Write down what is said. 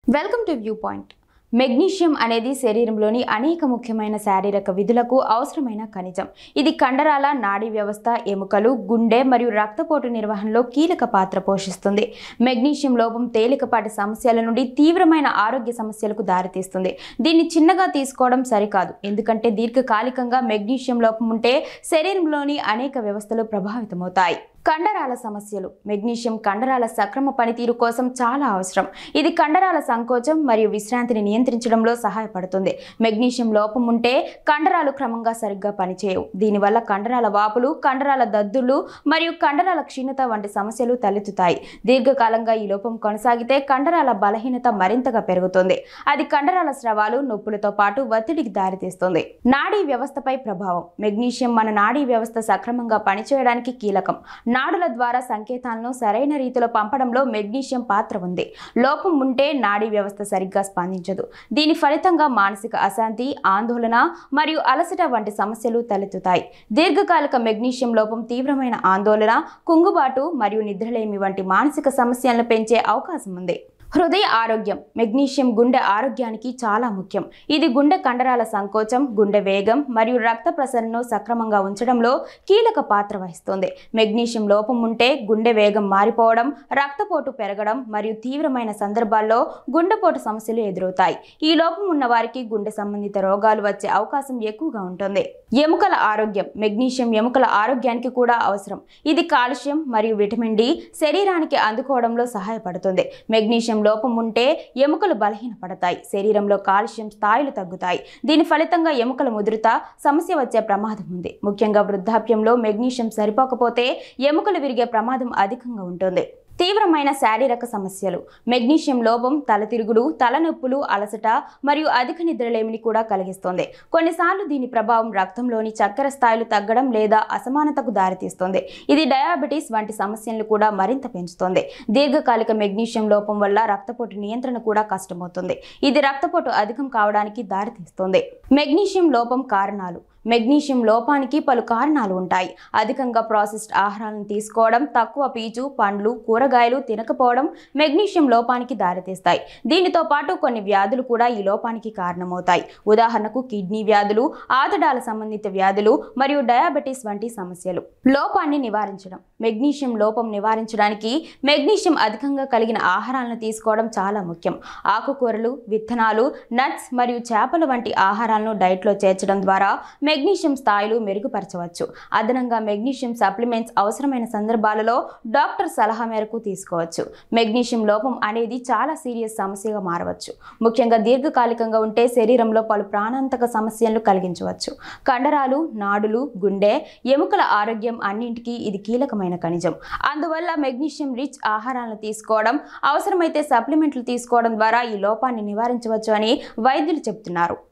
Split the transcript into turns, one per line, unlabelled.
welcome to view point magnesium అనేది శరీరంలోని అనేక ముఖ్యమైన శారీరక విధులకు అవసరమైన ఖనిజం ఇది కండరాల నాడీ వ్యవస్థ ఎముకలు గుండె మరియు రక్తపోటు నిర్వహణలో కీలక పాత్ర పోషిస్తుంది మెగ్నీషియం లోపం తేలికపాటి సమస్యల నుండి తీవ్రమైన ఆరోగ్య సమస్యలకు దారితీస్తుంది దీన్ని చిన్నగా తీసుకోవడం సరికాదు ఎందుకంటే దీర్ఘకాలికంగా మెగ్నీషియం లోపం ఉంటే శరీరంలోని అనేక వ్యవస్థలు ప్రభావితమవుతాయి కండరాల సమస్యలు మెగ్నీషియం కండరాల సక్రమ పనితీరు కోసం చాలా అవసరం ఇది కండరాల సంకోచం మరియు విశ్రాంతిని నియంత్రించడంలో సహాయపడుతుంది మెగ్నీషియం లోపం ఉంటే కండరాలు క్రమంగా సరిగ్గా పనిచేయవు దీనివల్ల కండరాల వాపులు కండరాల దద్దులు మరియు కండరాల క్షీణత వంటి సమస్యలు తలెత్తుతాయి దీర్ఘకాలంగా ఈ లోపం కొనసాగితే కండరాల బలహీనత మరింతగా పెరుగుతుంది అది కండరాల స్రవాలు నొప్పులతో పాటు ఒత్తిడికి దారితీస్తుంది నాడీ వ్యవస్థపై ప్రభావం మెగ్నీషియం మన నాడీ వ్యవస్థ సక్రమంగా పనిచేయడానికి కీలకం నాడుల ద్వారా సంకేతాలను సరైన రీతిలో పంపడంలో మెగ్నీషియం పాత్ర ఉంది లోపం ఉంటే నాడీ వ్యవస్థ సరిగ్గా స్పందించదు దీని ఫలితంగా మానసిక అశాంతి ఆందోళన మరియు అలసట వంటి సమస్యలు తలెత్తుతాయి దీర్ఘకాలిక మెగ్నీషియం లోపం తీవ్రమైన ఆందోళన కుంగుబాటు మరియు నిద్రలేమి వంటి మానసిక సమస్యలను పెంచే అవకాశం ఉంది హృదయ ఆరోగ్యం మెగ్నీషియం గుండె ఆరోగ్యానికి చాలా ముఖ్యం ఇది గుండె కండరాల సంకోచం గుండె వేగం మరియు రక్త ప్రసరణను సక్రమంగా ఉంచడంలో కీలక పాత్ర వహిస్తుంది మెగ్నీషియం లోపం ఉంటే గుండె వేగం మారిపోవడం రక్తపోటు పెరగడం మరియు తీవ్రమైన సందర్భాల్లో గుండెపోటు సమస్యలు ఎదురవుతాయి ఈ లోపం ఉన్న వారికి గుండె సంబంధిత రోగాలు వచ్చే అవకాశం ఎక్కువగా ఉంటుంది ఎముకల ఆరోగ్యం మెగ్నీషియం ఎముకల ఆరోగ్యానికి కూడా అవసరం ఇది కాల్షియం మరియు విటమిన్ డి శరీరానికి అందుకోవడంలో సహాయపడుతుంది మెగ్నీషియం లోపం ఉంటే ఎముకలు బలహీనపడతాయి శరీరంలో కాల్షియం స్థాయిలు తగ్గుతాయి దీని ఫలితంగా ఎముకల ముదురుత సమస్య వచ్చే ప్రమాదం ఉంది ముఖ్యంగా వృద్ధాప్యంలో మెగ్నీషియం సరిపోకపోతే ఎముకలు విరిగే ప్రమాదం అధికంగా ఉంటుంది తీవ్రమైన శారీరక సమస్యలు మెగ్నీషియం లోపం తలతిరుగుడు తలనొప్పులు అలసట మరియు అధిక నిద్రలేమిని కూడా కలిగిస్తుంది కొన్నిసార్లు దీని ప్రభావం రక్తంలోని చక్కెర స్థాయిలు తగ్గడం లేదా అసమానతకు దారితీస్తుంది ఇది డయాబెటీస్ వంటి సమస్యలను కూడా మరింత పెంచుతుంది దీర్ఘకాలిక మెగ్నీషియం లోపం వల్ల రక్తపోటు నియంత్రణ కూడా కష్టమవుతుంది ఇది రక్తపోటు అధికం కావడానికి దారితీస్తుంది మెగ్నీషియం లోపం కారణాలు మెగ్నీషియం లోపానికి పలు కారణాలు ఉంటాయి అధికంగా ప్రాసెస్డ్ ఆహారాలను తీసుకోవడం తక్కువ పీచు పండ్లు కూరగాయలు తినకపోవడం మెగ్నీషియం లోపానికి దారితీస్తాయి దీనితో పాటు కొన్ని వ్యాధులు కూడా ఈ లోపానికి కారణమవుతాయి ఉదాహరణకు కిడ్నీ వ్యాధులు ఆతడాల సంబంధిత వ్యాధులు మరియు డయాబెటీస్ వంటి సమస్యలు లోపాన్ని నివారించడం మెగ్నీషియం లోపం నివారించడానికి మెగ్నీషియం అధికంగా కలిగిన ఆహారాలను తీసుకోవడం చాలా ముఖ్యం ఆకుకూరలు విత్తనాలు నట్స్ మరియు చేపల వంటి ఆహారాలను డైట్లో చేర్చడం ద్వారా మెగ్నీషియం స్థాయిలు మెరుగుపరచవచ్చు అదనంగా మెగ్నీషియం సప్లిమెంట్స్ అవసరమైన సందర్భాలలో డాక్టర్ సలహా మేరకు తీసుకోవచ్చు మెగ్నీషియం లోపం అనేది చాలా సీరియస్ సమస్యగా మారవచ్చు ముఖ్యంగా దీర్ఘకాలికంగా ఉంటే శరీరంలో పలు ప్రాణాంతక సమస్యలను కలిగించవచ్చు కండరాలు నాడులు గుండె ఎముకల ఆరోగ్యం అన్నింటికీ ఇది కీలకమైన ఖనిజం అందువల్ల మెగ్నీషియం రిచ్ ఆహారాలను తీసుకోవడం అవసరమైతే సప్లిమెంట్లు తీసుకోవడం ద్వారా ఈ లోపాన్ని నివారించవచ్చు అని వైద్యులు చెబుతున్నారు